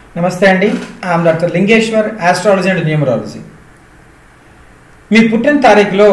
నమస్తే అండి I'm doctor Lingeshwar astrology and numerology మీ పుట్టిన తారీఖులో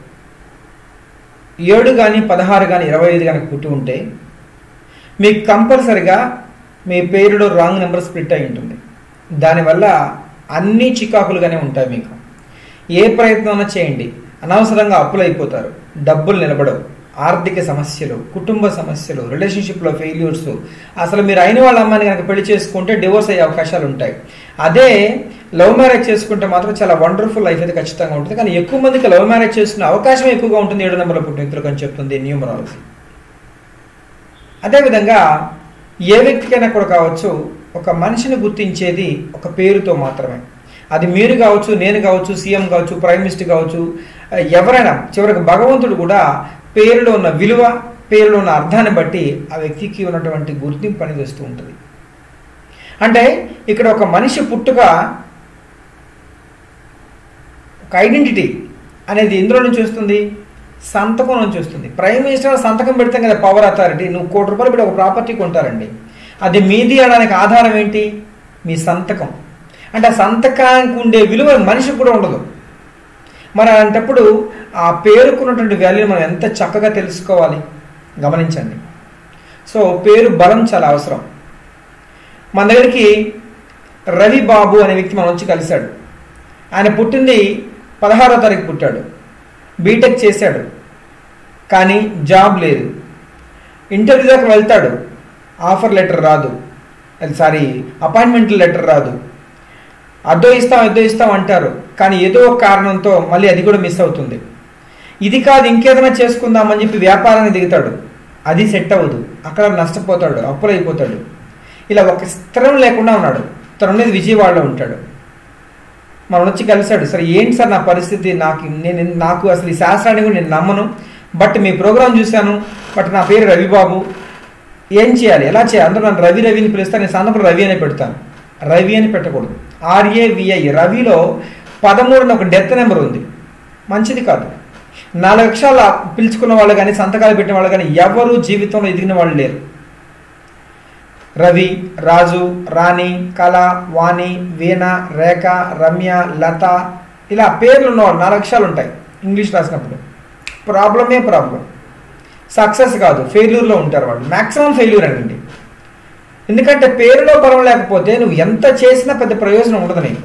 ఏడు కానీ పదహారు కానీ ఇరవై ఐదు కానీ పుట్టి ఉంటే మీకు కంపల్సరిగా మీ పేరులో రాంగ్ నెంబర్ స్ప్లిట్ అయి ఉంటుంది దానివల్ల అన్ని చికాకులుగానే ఉంటాయి మీకు ఏ ప్రయత్నం చేయండి అనవసరంగా అప్పులు అయిపోతారు డబ్బులు నిలబడవు ఆర్థిక సమస్యలు కుటుంబ సమస్యలు రిలేషన్షిప్లో ఫెయిల్యూర్స్ అసలు మీరు అయిన వాళ్ళ అమ్మాయిని కనుక పెళ్లి చేసుకుంటే డివోర్స్ అయ్యే అవకాశాలు ఉంటాయి అదే లవ్ మ్యారేజ్ చేసుకుంటే మాత్రం చాలా వండర్ఫుల్ లైఫ్ అయితే ఖచ్చితంగా ఉంటుంది కానీ ఎక్కువ మందికి లవ్ మ్యారేజ్ చేసుకునే అవకాశం ఎక్కువగా ఉంటుంది ఏడు నెంబర్ల పుట్టిన వ్యక్తులకు అని చెప్తుంది న్యూమరాలజీ అదేవిధంగా ఏ వ్యక్తికైనా కూడా కావచ్చు ఒక మనిషిని గుర్తించేది ఒక పేరుతో మాత్రమే అది మీరు కావచ్చు నేను కావచ్చు సీఎం కావచ్చు ప్రైమ్ మినిస్టర్ కావచ్చు ఎవరైనా చివరికి భగవంతుడు కూడా పేరులో ఉన్న విలువ పేరులో ఉన్న అర్థాన్ని బట్టి ఆ వ్యక్తికి ఉన్నటువంటి గుర్తింపు అనేది వస్తూ ఉంటుంది అంటే ఇక్కడ ఒక మనిషి పుట్టుక ఒక ఐడెంటిటీ అనేది ఇందులో నుంచి వస్తుంది సంతకం నుంచి వస్తుంది ప్రైమ్ మినిస్టర్ సంతకం పెడతాం కదా పవర్ అథారిటీ నువ్వు కోటి రూపాయలు పెట్టి ఒక ప్రాపర్టీ కొంటారండి అది మీది అనడానికి ఆధారం ఏంటి మీ సంతకం అంటే ఆ సంతకానికి ఉండే విలువ మనిషికి కూడా ఉండదు మరి అలాంటప్పుడు ఆ పేరుకున్నటువంటి వాల్యూ మనం ఎంత చక్కగా తెలుసుకోవాలి గమనించండి సో పేరు బలం చాలా అవసరం మన దగ్గరికి రవి బాబు అనే వ్యక్తి మన వచ్చి కలిశాడు ఆయన పుట్టింది పదహారో తారీఖు పుట్టాడు బీటెక్ చేశాడు కానీ జాబ్ లేదు ఇంటర్వ్యూ దాకా వెళ్తాడు ఆఫర్ లెటర్ రాదు అది సారీ అపాయింట్మెంట్ లెటర్ రాదు అద్దో ఇస్తాం అద్దో ఇస్తాం అంటారు కానీ ఏదో ఒక కారణంతో మళ్ళీ అది కూడా మిస్ అవుతుంది ఇది కాదు ఇంకేదైనా చేసుకుందామని చెప్పి వ్యాపారాన్ని దిగుతాడు అది సెట్ అవ్వదు అక్కడ నష్టపోతాడు అప్పులైపోతాడు ఇలా ఒక స్థిరం లేకుండా ఉన్నాడు తను ఉండేది విజయవాడలో ఉంటాడు మనం వచ్చి కలిశాడు సరే ఏంటి సార్ నా పరిస్థితి నాకు నేను నాకు అసలు ఈ శాస్త్రాన్ని కూడా నేను నమ్మను బట్ మీ ప్రోగ్రామ్ చూశాను బట్ నా పేరు రవిబాబు ఏం చేయాలి ఎలా చేయాలి అందరూ నన్ను రవి రవిని పిలుస్తాను నేను సందర్భం రవి అని పెడతాను రవి అని పెట్టకూడదు ఆర్ఏవిఐ రవిలో పదమూడున ఒక డెత్ నెంబర్ ఉంది మంచిది కాదు నాలుగు లక్షల పిలుచుకున్న వాళ్ళు కానీ సంతకాలు పెట్టిన వాళ్ళు కానీ ఎవరు జీవితంలో ఎదిగిన వాళ్ళు లేరు రవి రాజు రాణి కళ వాణి వీణ రేఖ రమ్య లత ఇలా పేర్లు ఉన్నవాళ్ళు నాలుగు అక్షరాలు ఉంటాయి ఇంగ్లీష్ రాసినప్పుడు ప్రాబ్లమే ప్రాబ్లం సక్సెస్ కాదు ఫెయిల్యూర్లో ఉంటారు వాళ్ళు మ్యాక్సిమం ఫెయిల్యూర్ అనండి ఎందుకంటే పేరులో బలం లేకపోతే నువ్వు ఎంత చేసినా పెద్ద ప్రయోజనం ఉండదు నీకు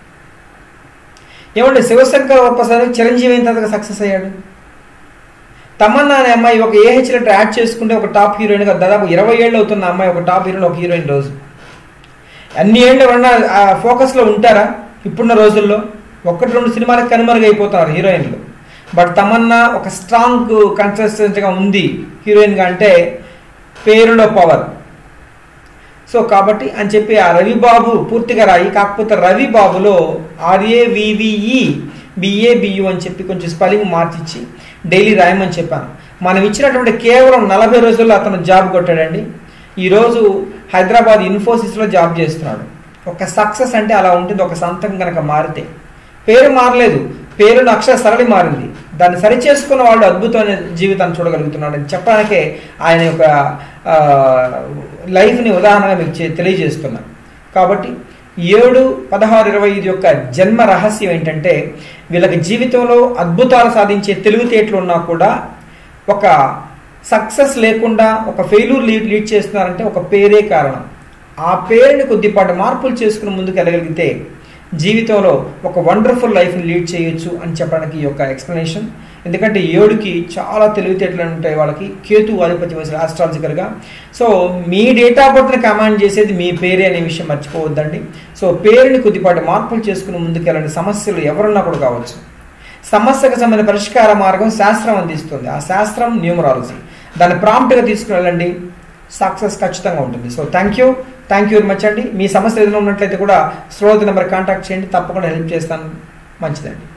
ఏమంటే శివశంకర్ ఒక్కసారి చిరంజీవి అయిన తర్వాత సక్సెస్ అయ్యాడు తమన్నా అనే అమ్మాయి ఒక ఏహెచ్ లెటర్ యాడ్ చేసుకుంటే ఒక టాప్ హీరోయిన్గా దాదాపు ఇరవై ఏళ్ళు అవుతున్న అమ్మాయి ఒక టాప్ హీరోయిన్ ఒక హీరోయిన్ రోజు అన్ని ఏళ్ళు ఎవరన్నా ఆ ఫోకస్లో ఉంటారా ఇప్పుడున్న రోజుల్లో ఒకటి రెండు సినిమాలకు కనుమరుగైపోతున్నారు హీరోయిన్లు బట్ తమన్నా ఒక స్ట్రాంగ్ కన్సిస్టెంట్గా ఉంది హీరోయిన్గా అంటే పేరులో పవర్ సో కాబట్టి అని చెప్పి ఆ రవిబాబు పూర్తిగా రాయి కాకపోతే రవిబాబులో ఆర్ఏవివిఈ బిఏబియు అని చెప్పి కొంచెం స్పెల్లింగ్ మార్చిచ్చి డైలీ రాయమని చెప్పాను మనం ఇచ్చినటువంటి కేవలం నలభై రోజుల్లో అతను జాబ్ కొట్టాడండి ఈరోజు హైదరాబాద్ ఇన్ఫోసిస్లో జాబ్ చేస్తున్నాడు ఒక సక్సెస్ అంటే అలా ఉంటుంది ఒక సంతకం కనుక మారితే పేరు మారలేదు పేరును అక్షర సరళి మారింది దాన్ని సరి చేసుకున్న వాళ్ళు అద్భుతమైన జీవితాన్ని చూడగలుగుతున్నాడు అని చెప్పడానికే ఆయన యొక్క లైఫ్ని ఉదాహరణగా మీకు తెలియజేస్తున్నాను కాబట్టి ఏడు పదహారు ఇరవై ఐదు యొక్క జన్మ రహస్యం ఏంటంటే వీళ్ళకి జీవితంలో అద్భుతాలు సాధించే తెలివితేటలు ఉన్నా కూడా ఒక సక్సెస్ లేకుండా ఒక ఫెయిల్యూర్ లీడ్ లీడ్ చేస్తున్నారంటే ఒక పేరే కారణం ఆ పేరుని కొద్దిపాటి మార్పులు చేసుకుని ముందుకు వెళ్ళగలిగితే జీవితంలో ఒక వండర్ఫుల్ లైఫ్ని లీడ్ చేయొచ్చు అని చెప్పడానికి ఈ యొక్క ఎక్స్ప్లెనేషన్ ఎందుకంటే ఏడుకి చాలా తెలివితేటలు ఉంటాయి వాళ్ళకి కేతు అధిపతి వయసు ఆస్ట్రాలజికల్గా సో మీ డేట్ ఆఫ్ బర్త్ని కమాండ్ చేసేది మీ పేరే అనే విషయం మర్చిపోవద్దండి సో పేరుని కొద్దిపాటి మార్పులు చేసుకుని ముందుకెళ్ళండి సమస్యలు ఎవరున్నా కూడా కావచ్చు సమస్యకు సంబంధించిన పరిష్కార మార్గం శాస్త్రం అందిస్తుంది ఆ శాస్త్రం న్యూమరాలజీ దాన్ని ప్రాంప్ట్గా తీసుకుని వెళ్ళండి సక్సెస్ ఖచ్చితంగా ఉంటుంది so thank you thank you very much అండి మీ సమస్య ఏదైనా ఉన్నట్లయితే కూడా శ్రోత నెంబర్ కాంటాక్ట్ చేయండి తప్పకుండా హెల్ప్ చేస్తాను మంచిదండి